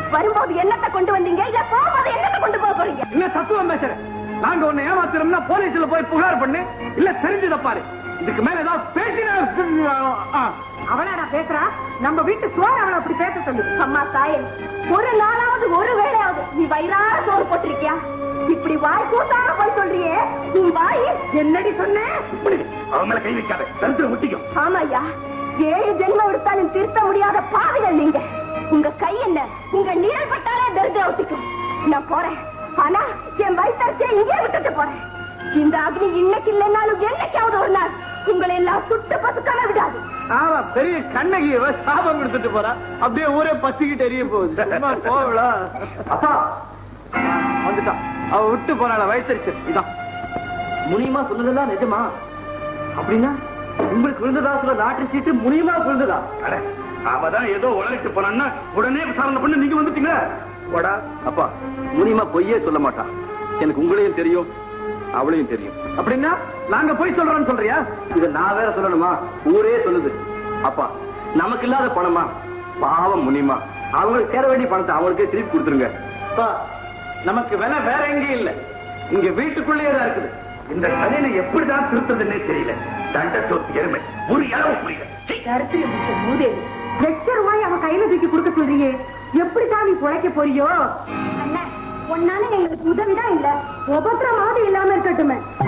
வரும்போது என்னத்தை கொண்டு வந்தீங்க இல்ல போகும்போது என்னத்தை கொண்டு போக போறீங்க இல்ல தத்துவம் பேசுற நாங்க உன்னை ஏமாத்துறோம்னா போலீஸ்ல போய் புகார் பண்ணு இல்ல தெரிஞ்சத பாரு இதுக்கு மேல ஏதாவது பேசினா ஆ. அவளாடா பேசுறா நம்ம வீட்டு சோறு அவளை அப்படி பேச சொல்லு அம்மா தாயே ஒரு நாளாவது ஒரு வேளையாவது நீ வயிறார சோறு போட்டிருக்கியா இப்படி வாய் கூட்டாம போய் சொல்றியே உன் வாய் என்னடி சொன்ன அவன் மேல கை வைக்காத தரித்திரம் முட்டிக்கும் ஆமாய்யா ஏழு ஜென்மம் எடுத்தாலும் திருத்த முடியாத பாவிகள் நீங்க உங்க கை என்ன உங்க நிழல் பட்டாலே தரித்திரம் ஒட்டிக்கும் நான் போறேன் ஆனா என் வயிற்றுச்சே இங்கே விட்டுட்டு போறேன் இந்த அக்னி இன்னைக்கு இல்லைன்னாலும் என்னைக்காவது ஒரு நாள் உங்களை எல்லாம் சுட்டு பசுக்காம விடாது ஆமா பெரிய கண்ணகி இவ சாபம் கொடுத்துட்டு போறா அப்படியே ஊரே பத்திக்கிட்டு எரிய போகுது சும்மா போவலா அப்பா வந்துட்டான் அவ விட்டு போறாள வயசரிச்சு இதான் முனியமா சொன்னதெல்லாம் நிஜமா அப்படின்னா உங்களுக்கு விழுந்ததா சொல்ல லாட்டரி சீட்டு முனியமா விழுந்ததா அவதான் ஏதோ உலகிட்டு போனான்னா உடனே விசாரணை பண்ணி நீங்க வந்துட்டீங்க போடா அப்பா முனியமா பொய்யே சொல்ல மாட்டான் எனக்கு உங்களையும் தெரியும் அவளையும் தெரியும் அப்படின்னா நாங்க போய் சொல்றோம்னு சொல்றியா இத நான் வேற சொல்லணுமா ஊரே சொல்லுது அப்பா நமக்கு இல்லாத பணமா பாவம் முனியமா அவங்களுக்கு சேர வேண்டிய பணத்தை அவங்களுக்கே திருப்பி கொடுத்துருங்க அப்பா, நமக்கு வேலை வேற எங்கேயும் இல்ல இங்க வீட்டுக்குள்ளேயே தான் இருக்குது இந்த கதையில எப்படிதான் திருத்ததுன்னே தெரியல தண்ட சொத்து எருமை ஒரு இளவு புரியல லட்ச ரூபாய் அவ கையில தூக்கி கொடுக்க சொல்றியே எப்படி சாமி பிழைக்க போறியோ ஒன்னால எங்களுக்கு உதவிதான் இல்ல உபத்திரமாவது இல்லாம இருக்கட்டுமே